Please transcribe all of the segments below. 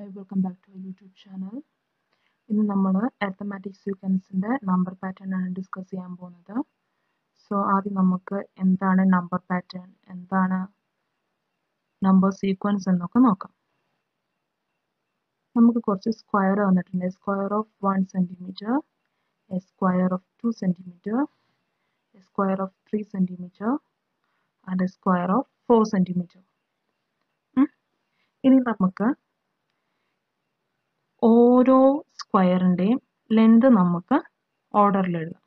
Welcome back to YouTube channel ഇന്ന് നമ്മൾ arithmetic സീക്വൻസിൻ്റെ നമ്പർ പാറ്റേൺ ആണ് ഡിസ്കസ് ചെയ്യാൻ പോകുന്നത് സോ ആദ്യം നമുക്ക് എന്താണ് നമ്പർ പാറ്റേൺ എന്താണ് നമ്പർ സീക്വൻസ് എന്നൊക്കെ നോക്കാം നമുക്ക് കുറച്ച് സ്ക്വയർ വന്നിട്ടുണ്ട് square of one centimetre a square of two centimetre a square of three centimetre and a square of four centimetre ഇനി നമുക്ക് ഓരോ സ്ക്വയറിൻ്റെയും ലെന്ത് നമുക്ക് ഓർഡറിൽ എഴുതാം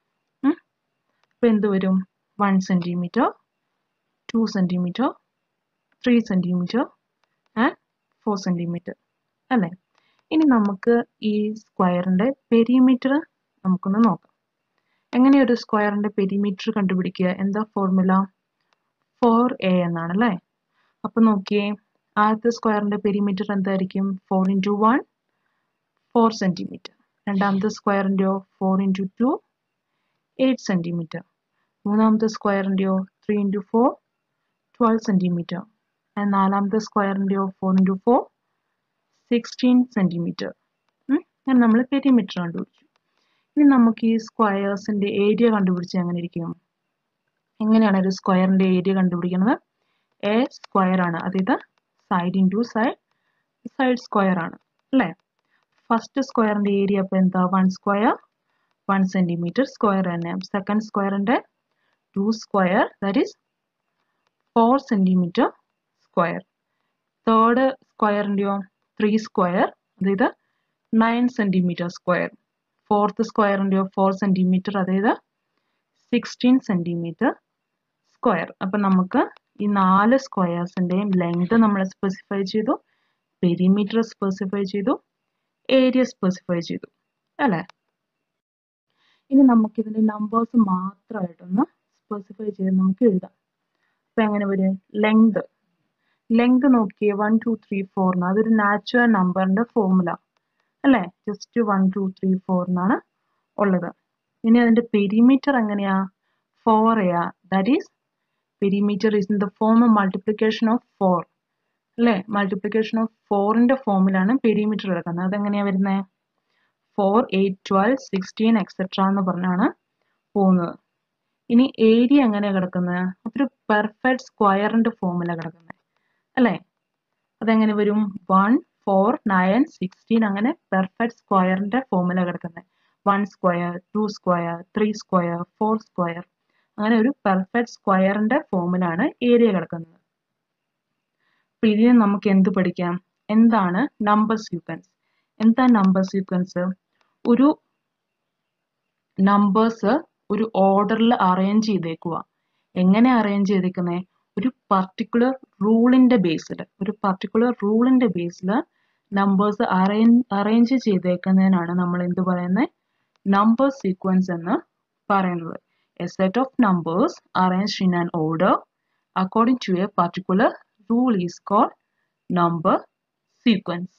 അപ്പോൾ എന്ത് വരും one centimetre two centimetre three centimetre and four centimetre അല്ലേ ഇനി നമുക്ക് ഈ സ്ക്വയറിൻ്റെ പെരിമീറ്റർ നമുക്കൊന്ന് നോക്കാം എങ്ങനെ ഒരു സ്ക്വയറിൻ്റെ പെരിമീറ്റർ കണ്ടുപിടിക്കുക എന്താ ഫോർമുല ഫോർ എ എന്നാണ് അല്ലേ അപ്പോൾ നോക്കിയേ ആദ്യത്തെ സ്ക്വയറിൻ്റെ പെരിമീറ്റർ എന്തായിരിക്കും four into one four centimetre രണ്ടാമത്തെ സ്ക്വയറിൻ്റെയോ four into two eight centimetre മൂന്നാമത്തെ സ്ക്വയറിൻ്റെയോ three into four twelve centimetre and നാലാമത്തെ സ്ക്വയറിൻ്റെയോ four into four sixteen centimetre അങ്ങനെ നമ്മൾ പെരിമീറ്റർ കണ്ടുപിടിച്ചു ഇനി നമുക്ക് ഈ സ്ക്വയേഴ്സിൻ്റെ ഏരിയ കണ്ടുപിടിച്ച് എങ്ങനെ ഇരിക്കും എങ്ങനെയാണ് ഒരു സ്ക്വയറിൻ്റെ ഏരിയ കണ്ടുപിടിക്കുന്നത് എ സ്ക്വയർ ആണ് അതായത് side into side side square ആണ് അല്ലേ ഫസ്റ്റ് സ്ക്വയറിൻ്റെ ഏരിയ അപ്പോൾ എന്താ one square one centimetre square തന്നെ സെക്കൻഡ് സ്ക്വയറിൻ്റെ two square that is four centimetre square third സ്ക്വയറിൻ്റെയോ ത്രീ സ്ക്വയർ അതായത് നയൻ സെൻറ്റിമീറ്റർ സ്ക്വയർ ഫോർത്ത് സ്ക്വയറിൻ്റെയോ ഫോർ സെൻറ്റിമീറ്റർ അതായത് സിക്സ്റ്റീൻ സെൻറ്റിമീറ്റർ സ്ക്വയർ അപ്പം നമുക്ക് ഈ നാല് സ്ക്വയേഴ്സിൻ്റെയും ലെങ്ത് നമ്മൾ സ്പെസിഫൈ ചെയ്തു പെരിമീറ്റർ സ്പെസിഫൈ ചെയ്തു ഏരിയ സ്പെസിഫൈ ചെയ്തു അല്ലേ ഇനി നമുക്ക് ഇതിൻ്റെ നമ്പേഴ്സ് മാത്രമായിട്ടൊന്ന് സ്പെസിഫൈ ചെയ്ത് നമുക്ക് എഴുതാം അപ്പം എങ്ങനെ വരും ലെങ്ത് ലെങ്ത് നോക്കിയേ വൺ ടു ത്രീ ഫോറിന് അതൊരു നാച്ചുറൽ നമ്പറിൻ്റെ ഫോർമുല അല്ലേ just one two three four എന്നാണ് ഉള്ളത് ഇനി അതിൻ്റെ പെരിമീറ്റർ എങ്ങനെയാ four a that is perimeter is in the form of multiplication of four അല്ലേ മൾട്ടിപ്ലിക്കേഷൻ ഓഫ് ഫോറിൻ്റെ ഫോമിലാണ് പെരിമീറ്റർ എടുക്കുന്നത് അതെങ്ങനെയാണ് വരുന്നത് four eight twelve sixteen etcetera എന്ന് പറഞ്ഞാണ് പോകുന്നത് ഇനി ഏരിയ എങ്ങനെയാണ് കിടക്കുന്നത് അതൊരു പെർഫെക്റ്റ് സ്ക്വയറിൻ്റെ ഫോമിലാണ് കിടക്കുന്നത് അല്ലേ അതെങ്ങനെ വരും വൺ ഫോർ നയൻ സിക്സ്റ്റീൻ അങ്ങനെ പെർഫെക്റ്റ് സ്ക്വയറിൻ്റെ ഫോമിലാണ് കിടക്കുന്നത് one square two square three square four square അങ്ങനെ ഒരു പെർഫെക്റ്റ് സ്ക്വയറിൻ്റെ ഫോമിലാണ് ഏരിയ കിടക്കുന്നത് അപ്പോൾ ഇതിന് നമുക്ക് എന്ത് പഠിക്കാം എന്താണ് നമ്പർ സീക്വൻസ് എന്താ നമ്പർ സീക്വൻസ് ഒരു നമ്പേഴ്സ് ഒരു ഓർഡറിൽ അറേഞ്ച് ചെയ്തേക്കുക എങ്ങനെ അറേഞ്ച് ചെയ്തേക്കുന്നത് ഒരു പർട്ടിക്കുലർ റൂളിൻ്റെ ബേസിൽ ഒരു പർട്ടിക്കുലർ റൂളിൻ്റെ ബേസിൽ നമ്പേഴ്സ് അറേഞ്ച് അറേഞ്ച് ചെയ്തേക്കുന്നതിനാണ് നമ്മൾ എന്ത് പറയുന്നത് നമ്പർ സീക്വൻസ് എന്ന് പറയുന്നത് a set of numbers arranged in an order according to a particular rule is called number sequence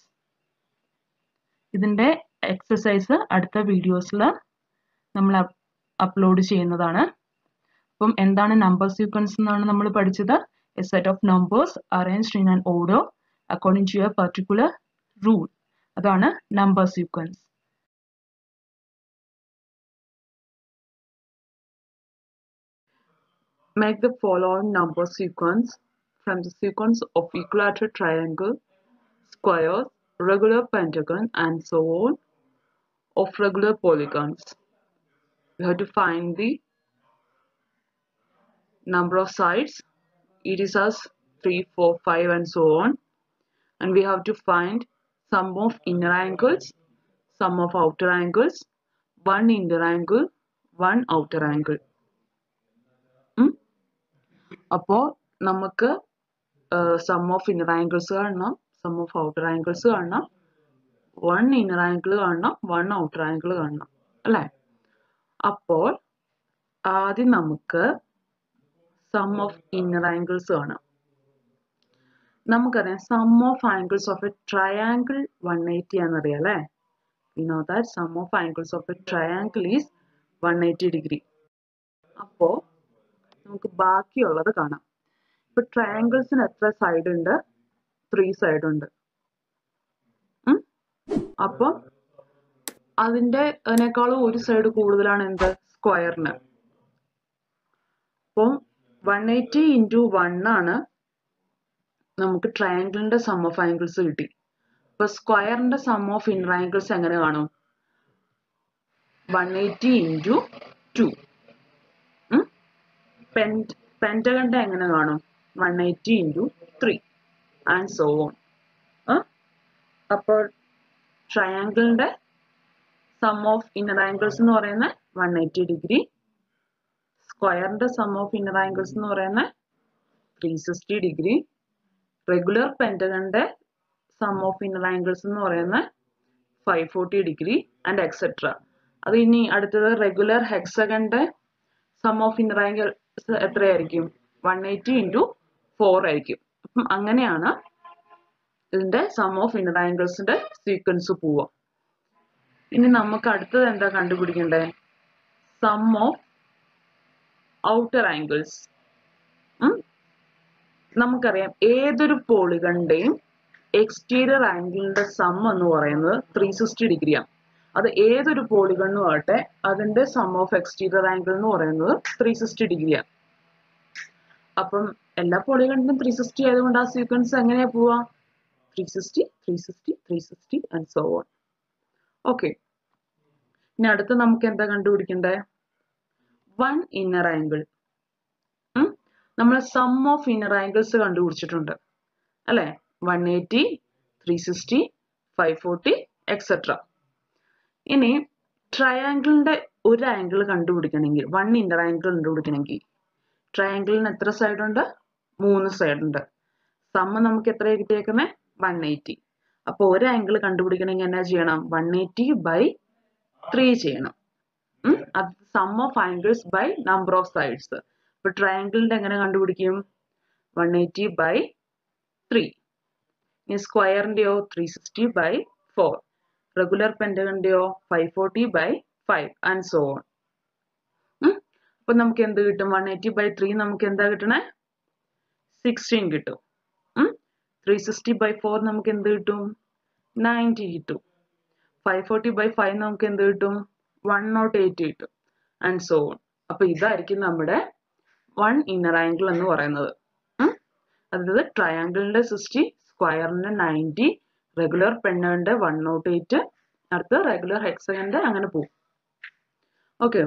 ഇതിൻ്റെ എക്സസൈസ് അടുത്ത വീഡിയോസിൽ നമ്മൾ അപ്ലോഡ് ചെയ്യുന്നതാണ് അപ്പം എന്താണ് നമ്പർ സീക്വൻസ് എന്നാണ് നമ്മൾ പഠിച്ചത് a set of numbers arranged in an order according to a particular rule അതാണ് number sequence Make the following number sequence from the sequence of equilateral triangle, squares, regular pentagon, and so on of regular polygons. We have to find the number of sides. It is as 3, 4, 5, and so on. And we have to find sum of inner angles, sum of outer angles, one inner angle, one outer angle. അപ്പോൾ നമുക്ക് sum of inner angles കാണണം sum of outer angles കാണണം one inner angle കാണണം one outer angle കാണണം അല്ലേ അപ്പോൾ ആദ്യം നമുക്ക് സം ഓഫ് ഇന്നർ ആംഗിൾസ് കാണാം നമുക്കറിയാം sum of angles of a triangle one eighty ആണെന്നറിയാം അല്ലേ we know that sum of angles of a triangle is one eighty degree അപ്പോൾ നമുക്ക് ബാക്കിയുള്ളത് കാണാം ഇപ്പൊ ട്രയാങ്കിൾസിന് എത്ര സൈഡ് ഉണ്ട് ത്രീ സൈഡ് ഉണ്ട് അപ്പം അതിന്റെ അതിനേക്കാളും ഒരു സൈഡ് കൂടുതലാണ് എന്ത് സ്ക്വയറിന് അപ്പം വൺ എയ്റ്റി ഇൻറ്റു വൺ ആണ് നമുക്ക് ട്രയാങ്കിളിന്റെ സം ഓഫ് ആംഗിൾസ് കിട്ടി അപ്പൊ സ്ക്വയറിന്റെ സം ഓഫ് ഇന്നർ ആംഗിൾസ് എങ്ങനെ കാണും വൺ എയ്റ്റി ഇൻറ്റു ടു പെൻറ്റകണ്ട എങ്ങനെ കാണും one eighty into three and so on അപ്പോൾ ട്രയാങ്കിളിന്റെ സം ഓഫ് ഇന്നർ ആംഗിൾസ് എന്ന് പറയുന്ന വൺ എയ്റ്റി ഡിഗ്രി സ്ക്വയറിന്റെ സം ഓഫ് ഇന്നർ ആംഗിൾസ് എന്ന് പറയുന്ന ത്രീ സിക്സ്റ്റി ഡിഗ്രി റെഗുലർ പെൻറ്റഗന്റെ സം ഓഫ് ഇന്നർ ആംഗിൾസ് എന്ന് പറയുന്ന five forty degree and etcetera അത് ഇനി അടുത്തത് റെഗുലർ ഹെക്സഗന്റെ സം ഓഫ് ഇന്നർ ആംഗിൾസ് എത്രയായിരിക്കും വൺ എയ്റ്റി ഇൻറ്റു ഫോർ ആയിരിക്കും അപ്പം അങ്ങനെയാണ് ഇതിന്റെ സം ഓഫ് ഇന്നർ ആംഗിൾസിന്റെ സീക്വൻസ് പോവുക ഇനി നമുക്ക് അടുത്തത് എന്താ കണ്ടുപിടിക്കേണ്ടത് സം ഓഫ് ഔട്ടർ ആംഗിൾസ് നമുക്കറിയാം ഏതൊരു പോളികളുടെയും എക്സ്റ്റീരിയർ ആംഗിളിന്റെ സം എന്ന് പറയുന്നത് ത്രീ സിക്സ്റ്റി ഡിഗ്രിയാണ് അത് ഏതൊരു പോളിഗണും ആവട്ടെ അതിന്റെ സം ഓഫ് എക്സ്റ്റീരിയർ ആംഗിൾ എന്ന് പറയുന്നത് ത്രീ സിക്സ്റ്റി ഡിഗ്രിയാണ് അപ്പം എല്ലാ പോളിഗണിനും ത്രീ സിക്സ്റ്റി ആയതുകൊണ്ട് ആ സീക്വൻസ് എങ്ങനെയാ പോവാ three sixty three sixty three sixty and so on okay ഇനി അടുത്ത് നമുക്ക് എന്താ കണ്ടുപിടിക്കണ്ടേ വൺ ഇന്നർ ആംഗിൾ നമ്മൾ സം ഓഫ് ഇന്നർ ആംഗിൾസ് കണ്ടുപിടിച്ചിട്ടുണ്ട് അല്ലെ one eighty three sixty five forty etcetera ഇനി ട്രയാങ്കിളിന്റെ ഒരു ആംഗിൾ കണ്ടുപിടിക്കണമെങ്കിൽ വൺ ഇന്നർ ആംഗിൾ കണ്ടുപിടിക്കണമെങ്കിൽ ട്രയാങ്കിളിന് എത്ര സൈഡ് ഉണ്ട് മൂന്ന് സൈഡ് ഉണ്ട് സമ്മ നമുക്ക് എത്ര കിട്ടിയേക്കുന്നത് വൺ എയ്റ്റി അപ്പൊ ഒരു ആംഗിൾ കണ്ടുപിടിക്കണമെങ്കിൽ എന്നാ ചെയ്യണം വൺ എയ്റ്റി ബൈ ത്രീ ചെയ്യണം അത് sum of angles by number of sides അപ്പൊ ട്രയാങ്കിളിന്റെ എങ്ങനെ കണ്ടുപിടിക്കും വൺ എയ്റ്റി ബൈ ത്രീ ഇനി സ്ക്വയറിന്റെയോ three sixty by four regular പെൻറ്റകന്റെയോ five forty by five and so on അപ്പൊ നമുക്ക് എന്ത് കിട്ടും വൺ എയ്റ്റി ബൈ ത്രീ നമുക്ക് എന്താ കിട്ടണേ സിക്സ്റ്റീൻ കിട്ടും ത്രീ സിക്സ്റ്റി ബൈ ഫോർ നമുക്ക് എന്ത് കിട്ടും നയൻറ്റി കിട്ടും ഫൈവ് ഫോർട്ടി ബൈ ഫൈവ് നമുക്ക് എന്ത് കിട്ടും വൺ നോട്ട് എയ്റ്റ് കിട്ടും ആൻഡ് സോ ഓൺ അപ്പൊ ഇതായിരിക്കും നമ്മുടെ വൺ ഇന്നർ ആംഗിൾ എന്ന് പറയുന്നത് അതായത് ട്രയാങ്കിളിന്റെ സിക്സ്റ്റി സ്ക്വയറിന്റെ നയൻറ്റി റെഗുലർ പെണ്ണുണ്ട് വൺ നോട്ട് എയ്റ്റ് അടുത്ത് റെഗുലർ ഹെക്സഗന്റെ അങ്ങനെ പോകും ഓക്കെ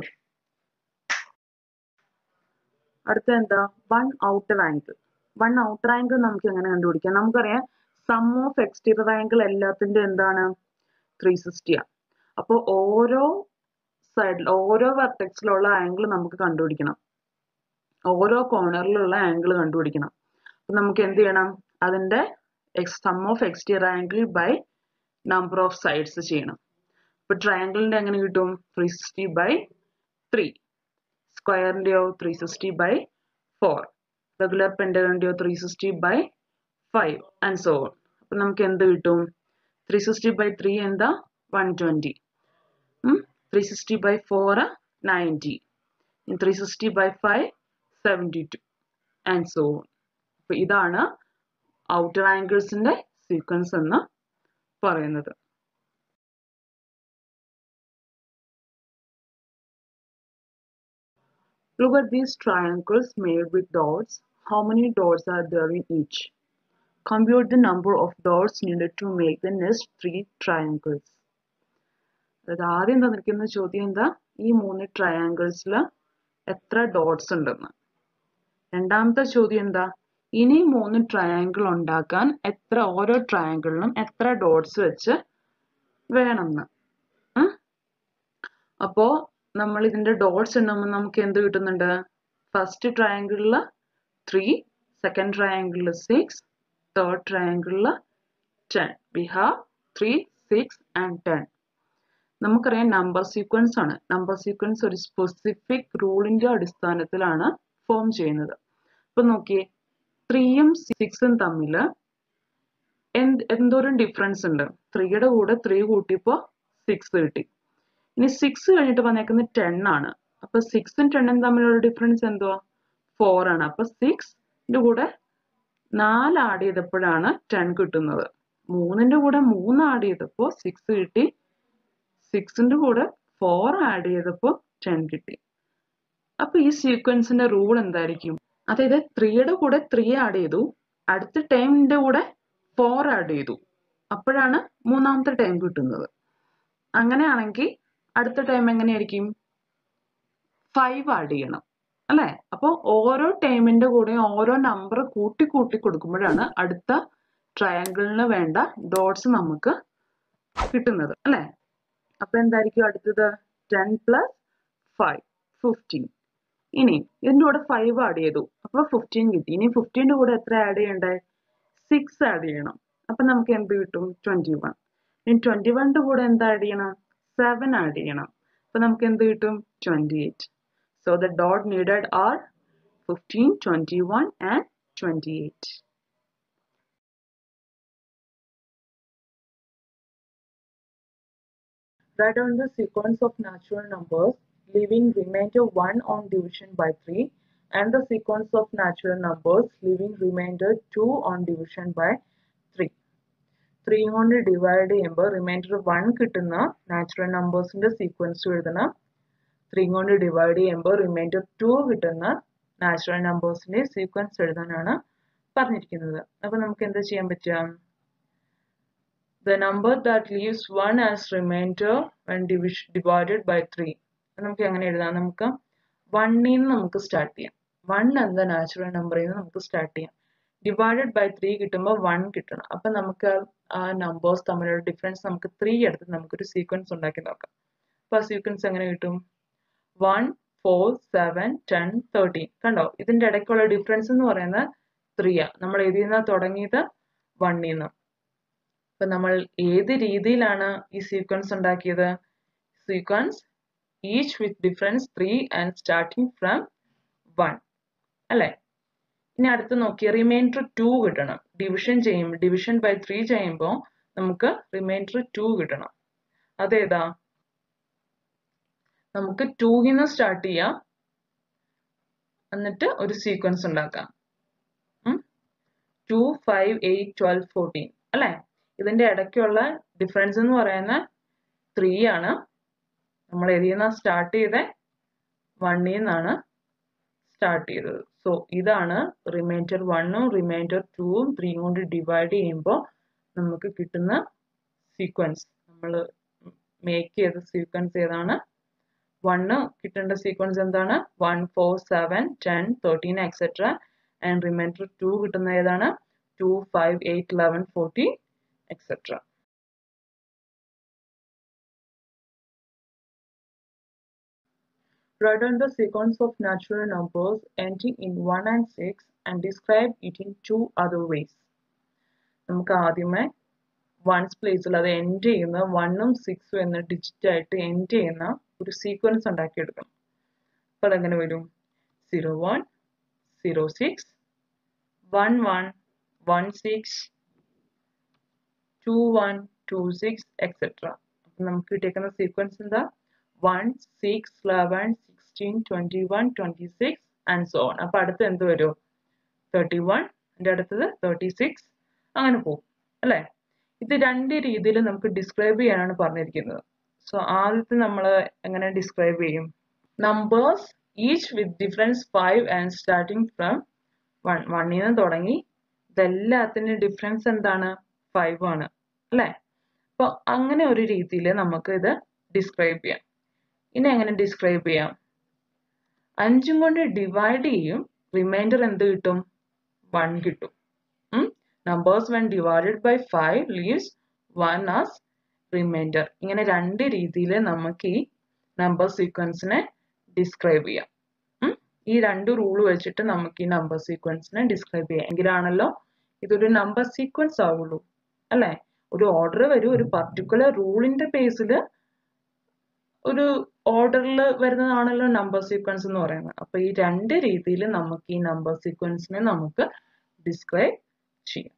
അടുത്ത എന്താ one outer angle one outer angle നമുക്ക് എങ്ങനെ കണ്ടുപിടിക്കാം നമുക്കറിയാം സം ഓഫ് എക്സ്റ്റീരിയർ ആംഗിൾ എല്ലാത്തിന്റെ എന്താണ് ത്രീ സിക്സ്റ്റിയാണ് അപ്പോൾ ഓരോ സൈഡിൽ ഓരോ വെർട്ടെക്സിലുള്ള ആംഗിൾ നമുക്ക് കണ്ടുപിടിക്കണം ഓരോ കോർണറിലുള്ള ആംഗിൾ കണ്ടുപിടിക്കണം അപ്പൊ നമുക്ക് എന്ത് ചെയ്യണം അതിന്റെ sum of exterior angle by number of sides ചെയ്യണം അപ്പൊ ട്രയാങ്കിളിന്റെ എങ്ങനെ കിട്ടും ത്രീ സിക്സ്റ്റി ബൈ ത്രീ സ്ക്വയറിന്റെയോ three sixty by four regular പെൻഡകന്റെയോ three sixty by five and so on അപ്പൊ നമുക്ക് എന്ത് കിട്ടും ത്രീ സിക്സ്റ്റി ബൈ ത്രീ എന്താ one twenty three sixty by four ninety three sixty by five seventy two and so on അപ്പൊ ഇതാണ് outer ആംഗിൾസിന്റെ sequence എന്ന് പറയുന്നത് Look at these triangles made with dots. How many dots are there in each? Compute the number of dots needed to make the next three triangles. അതായത് ആദ്യം തന്നിരിക്കുന്ന ചോദ്യം എന്താ ഈ മൂന്ന് ട്രയാങ്കിൾസിൽ എത്ര ഡോട്ട്സ് ഉണ്ടെന്ന് രണ്ടാമത്തെ ചോദ്യം എന്താ ഇനി മൂന്ന് ട്രയാങ്കിൾ ഉണ്ടാക്കാൻ എത്ര ഓരോ ട്രയാങ്കിളിനും എത്ര ഡോട്ട്സ് വെച്ച് വേണമെന്ന് അപ്പോ നമ്മൾ ഇതിന്റെ ഡോട്ട്സ് എണ്ണുമ്പോൾ നമുക്ക് എന്ത് കിട്ടുന്നുണ്ട് ഫസ്റ്റ് ട്രയാങ്കിളിൽ ത്രീ സെക്കൻഡ് ട്രയാങ്കിളിൽ സിക്സ് തേർഡ് ട്രയാങ്കിളിൽ ten we have three six and ten നമുക്കറിയാം നമ്പർ സീക്വൻസ് ആണ് നമ്പർ സീക്വൻസ് ഒരു സ്പെസിഫിക് റൂളിന്റെ അടിസ്ഥാനത്തിലാണ് ഫോം ചെയ്യുന്നത് അപ്പൊ നോക്കിയേ ത്രീയും സിക്സും തമ്മിൽ എന്ത് എന്തോരം ഡിഫറൻസ് ഉണ്ട് ത്രീയുടെ കൂടെ ത്രീ കൂട്ടിയപ്പോ സിക്സ് കിട്ടി ഇനി സിക്സ് കഴിഞ്ഞിട്ട് വന്നേക്കുന്നത് ടെൻ ആണ് അപ്പൊ സിക്സും ടെണ്ണും തമ്മിലുള്ള ഡിഫറൻസ് എന്തുവാ ഫോർ ആണ് അപ്പൊ സിക്സിന്റെ കൂടെ നാല് ആഡ് ചെയ്തപ്പോഴാണ് ടെൻ കിട്ടുന്നത് മൂന്നിന്റെ കൂടെ മൂന്ന് ആഡ് ചെയ്തപ്പോൾ സിക്സ് കിട്ടി സിക്സിന്റെ കൂടെ ഫോർ ആഡ് ചെയ്തപ്പോൾ ടെൻ കിട്ടി അപ്പൊ ഈ സീക്വൻസിന്റെ റൂൾ എന്തായിരിക്കും അതായത് ത്രീയുടെ കൂടെ ത്രീ ആഡ് ചെയ്തു അടുത്ത ടൈമിന്റെ കൂടെ ഫോർ ആഡ് ചെയ്തു അപ്പോഴാണ് മൂന്നാമത്തെ ടൈം കിട്ടുന്നത് അങ്ങനെയാണെങ്കിൽ അടുത്ത ടൈം എങ്ങനെയായിരിക്കും ഫൈവ് ആഡ് ചെയ്യണം അല്ലെ അപ്പോൾ ഓരോ ടൈമിന്റെ കൂടെയും ഓരോ നമ്പർ കൂട്ടി കൂട്ടി കൊടുക്കുമ്പോഴാണ് അടുത്ത ട്രയാങ്കിളിന് വേണ്ട ഡോട്ട്സ് നമുക്ക് കിട്ടുന്നത് അല്ലെ അപ്പൊ എന്തായിരിക്കും അടുത്തത് ടെൻ പ്ലസ് ഫൈവ് ഫിഫ്റ്റീൻ ഇനി ഇതിന്റെ കൂടെ ഫൈവ് ആഡ് ചെയ്തു അപ്പൊ ഫിഫ്റ്റീൻ കിട്ടി ഇനി ഫിഫ്റ്റീൻ്റെ കൂടെ എത്ര ആഡ് ചെയ്യണ്ടേ സിക്സ് ആഡ് ചെയ്യണം അപ്പൊ നമുക്ക് എന്ത് കിട്ടും ട്വന്റി വൺ ഇനി ട്വന്റി വണ്ണിന്റെ കൂടെ എന്താ ആഡ് ചെയ്യണം സെവൻ ആഡ് ചെയ്യണം അപ്പൊ നമുക്ക് എന്ത് കിട്ടും twenty eight so the dot needed are fifteen twenty one and twenty eight Write down the sequence of natural numbers leaving remainder 1 on division by 3 and the sequence of natural numbers leaving remainder 2 on division by 3. 3 കൊണ്ട് divide ചെയ്യുമ്പോൾ remainder one കിട്ടുന്ന natural നമ്പേഴ്സിന്റെ sequence എഴുതണം three കൊണ്ട് divide ചെയ്യുമ്പോൾ remainder two കിട്ടുന്ന natural നമ്പേഴ്സിന്റെ sequence എഴുതാനാണ് പറഞ്ഞിരിക്കുന്നത് അപ്പൊ നമുക്ക് എന്താ ചെയ്യാൻ പറ്റുക the number that leaves 1 as remainder when division divided by 3 നമുക്ക് എങ്ങനെ എഴുതാം നമുക്ക് വണ്ണിൽ നിന്ന് നമുക്ക് സ്റ്റാർട്ട് ചെയ്യാം വൺ എന്ന നാച്ചുറൽ നമ്പറിൽ നിന്ന് നമുക്ക് സ്റ്റാർട്ട് ചെയ്യാം ഡിവൈഡഡ് ബൈ ത്രീ കിട്ടുമ്പോൾ വൺ കിട്ടണം അപ്പൊ നമുക്ക് ആ നമ്പേഴ്സ് തമ്മിലുള്ള ഡിഫറൻസ് നമുക്ക് ത്രീ എടുത്ത് നമുക്കൊരു സീക്വൻസ് ഉണ്ടാക്കി നോക്കാം അപ്പൊ ആ സീക്വൻസ് എങ്ങനെ കിട്ടും one four seven ten thirteen കണ്ടോ ഇതിന്റെ ഇടയ്ക്കുള്ള ഡിഫറൻസ് എന്ന് പറയുന്നത് ത്രീയാ നമ്മൾ ഇതിൽ നിന്ന് തുടങ്ങിയത് വണ്ണിൽ നിന്ന് അപ്പൊ നമ്മൾ ഏത് രീതിയിലാണ് ഈ സീക്വൻസ് ഉണ്ടാക്കിയത് sequence each with difference three and starting from one അല്ലെ ഇനി അടുത്ത് നോക്കി റിമൈൻഡർ ടു കിട്ടണം ഡിവിഷൻ ചെയ്യുമ്പോൾ ഡിവിഷൻ ബൈ ത്രീ ചെയ്യുമ്പോൾ നമുക്ക് റിമൈൻഡർ ടു കിട്ടണം അതേതാ നമുക്ക് ടൂയിൽ നിന്ന് സ്റ്റാർട്ട് ചെയ്യാം എന്നിട്ട് ഒരു സീക്വൻസ് ഉണ്ടാക്കാം two five eight twelve fourteen അല്ലേ ഇതിന്റെ ഇടയ്ക്കുള്ള ഡിഫറൻസ് എന്ന് പറയുന്നത് ത്രീ ആണ് നമ്മൾ ഇതിൽ നിന്നാണ് സ്റ്റാർട്ട് ചെയ്തത് വണ്ണിൽ നിന്നാണ് സ്റ്റാർട്ട് ചെയ്തത് സോ ഇതാണ് റിമൈൻഡർ വണ്ണും റിമൈൻഡർ ടൂവും ത്രീയും കൊണ്ട് ഡിവൈഡ് ചെയ്യുമ്പോൾ നമുക്ക് കിട്ടുന്ന സീക്വൻസ് നമ്മൾ മേക്ക് ചെയ്ത സീക്വൻസ് ഏതാണ് വണ്ണ് കിട്ടേണ്ട സീക്വൻസ് എന്താണ് one four seven ten thirteen etcetera and remainder two കിട്ടുന്ന ഏതാണ് two five eight eleven fourteen etc. Write down the sequence of natural numbers ending in 1 and 6 and describe it in two other ways. നമുക്ക് ആദ്യമേ once പ്ലേസിൽ അത് end ചെയ്യുന്ന വണ്ണും സിക്സും എന്ന ഡിജിറ്റ് ആയിട്ട് എൻഡ് ചെയ്യുന്ന ഒരു സീക്വൻസ് ഉണ്ടാക്കിയെടുക്കണം അപ്പോൾ അതെങ്ങനെ വരും zero one zero six one one one six two one two six etcetera അപ്പം നമുക്ക് കിട്ടിയേക്കുന്ന സീക്വൻസ് എന്താ one six eleven sixteen twenty one twenty six and so on അപ്പം അടുത്ത് എന്ത് വരും തേർട്ടി വൺ എൻ്റെ അടുത്തത് തേർട്ടി സിക്സ് അങ്ങനെ പോകും അല്ലേ ഇത് രണ്ട് രീതിയിൽ നമുക്ക് ഡിസ്ക്രൈബ് ചെയ്യാനാണ് പറഞ്ഞിരിക്കുന്നത് സോ ആദ്യത്തെ നമ്മൾ എങ്ങനെ ഡിസ്ക്രൈബ് ചെയ്യും numbers each with difference five and starting from one വണ്ണിൽ നിന്ന് തുടങ്ങി ഇതെല്ലാത്തിനും ഡിഫറൻസ് എന്താണ് ഫൈവ് ആണ് അല്ലേ അപ്പോൾ അങ്ങനെ ഒരു രീതിയിൽ നമുക്ക് ഇത് ഡിസ്ക്രൈബ് ചെയ്യാം ഇനി എങ്ങനെ ഡിസ്ക്രൈബ് ചെയ്യാം അഞ്ചും കൊണ്ട് ഡിവൈഡ് ചെയ്യും റിമൈൻഡർ എന്ത് കിട്ടും വൺ കിട്ടും numbers when divided by five leaves one as remainder ഇങ്ങനെ രണ്ട് രീതിയിൽ നമുക്ക് ഈ നമ്പർ സീക്വൻസിനെ ഡിസ്ക്രൈബ് ചെയ്യാം ഈ രണ്ട് റൂൾ വെച്ചിട്ട് നമുക്ക് ഈ നമ്പർ സീക്വൻസിനെ ഡിസ്ക്രൈബ് ചെയ്യാം എങ്കിലാണല്ലോ ഇതൊരു നമ്പർ സീക്വൻസ് ആവുള്ളൂ അല്ലേ ഒരു ഓർഡർ വരും ഒരു പർട്ടിക്കുലർ റൂളിന്റെ ബേസിൽ ഒരു ഓർഡറിൽ വരുന്നതാണല്ലോ നമ്പർ സീക്വൻസ് എന്ന് പറയുന്നത് അപ്പൊ ഈ രണ്ട് രീതിയിൽ നമുക്ക് ഈ നമ്പർ സീക്വൻസിനെ നമുക്ക് ഡിസ്ക്രൈബ് ചെയ്യാം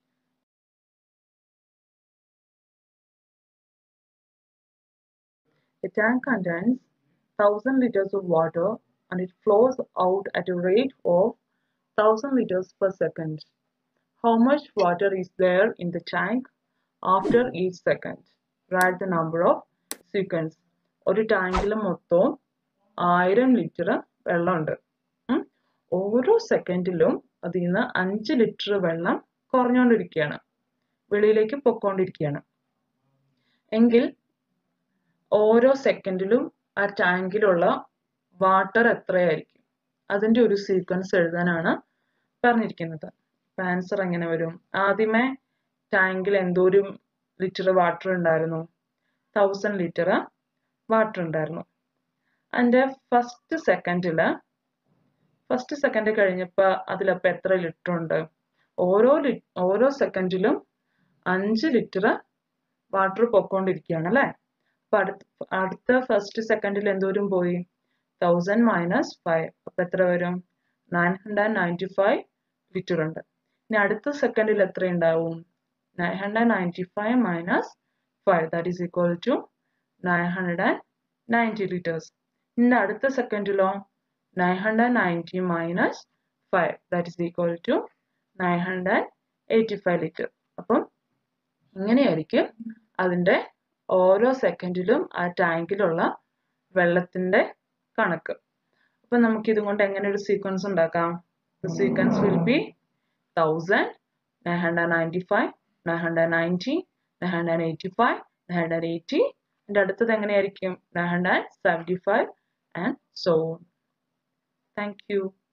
A tank contains 1000 liters of water and it flows out at a rate of 1000 liters per second. How much water is there in the tank after each second right the number of sequence ഒരു ടാങ്കിൽ മൊത്തവും ആയിരം litre വെള്ളമുണ്ട് ഉം. ഓരോ സെക്കൻഡിലും അതിൽ നിന്ന് അഞ്ച് ലിറ്റർ വെള്ളം കുറഞ്ഞുകൊണ്ടിരിക്കുകയാണ് വെളിയിലേക്ക് പൊക്കോണ്ടിരിക്കുകയാണ് എങ്കിൽ ഓരോ സെക്കൻഡിലും ആ ടാങ്കിലുള്ള വാട്ടർ എത്രയായിരിക്കും അതിന്റെ ഒരു സീക്വൻസ് എഴുതാനാണ് പറഞ്ഞിരിക്കുന്നത് അപ്പൊ ആൻസർ എങ്ങനെ വരും ആദ്യമേ ടാങ്കിൽ എന്തോരം ലിറ്റർ വാട്ടർ ഉണ്ടായിരുന്നു തൗസൻഡ് ലിറ്റർ വാട്ടർ ഉണ്ടായിരുന്നു അതിന്റെ ഫസ്റ്റ് സെക്കൻഡില് ഫസ്റ്റ് സെക്കൻഡ് കഴിഞ്ഞപ്പോൾ അതിലപ്പോൾ എത്ര ലിറ്റർ ഉണ്ട് ഓരോ ലി ഓരോ സെക്കൻഡിലും അഞ്ച് ലിറ്റർ വാട്ടർ പൊക്കോണ്ടിരിക്കുകയാണ് അല്ലേ അപ്പൊ അടുത്ത അടുത്ത ഫസ്റ്റ് സെക്കൻഡിൽ എന്തോരം പോയി തൗസൻഡ് മൈനസ് ഫൈവ് അപ്പൊ എത്ര വരും nine hundred ninety five litre ഉണ്ട് ഇനി അടുത്ത സെക്കൻഡിൽ എത്ര ഉണ്ടാവും nine hundred ninety five minus five that is equal to nine hundred and ninety litres ഇനി അടുത്ത സെക്കൻഡിലോ nine hundred ninety minus five that is equal to nine hundred eighty five litre അപ്പം ഇങ്ങനെയായിരിക്കും അതിൻ്റെ ഓരോ സെക്കൻഡിലും ആ ടാങ്കിലുള്ള വെള്ളത്തിന്റെ കണക്ക് അപ്പൊ നമുക്ക് ഇതുകൊണ്ട് എങ്ങനെ ഒരു സീക്വൻസ് ഉണ്ടാക്കാം sequence will be thousand nine hundred ninety five nine hundred ninety nine hundred eighty five nine hundred eighty അതിൻ്റെ അടുത്തത് എങ്ങനെയായിരിക്കും nine hundred seventy five and so thank U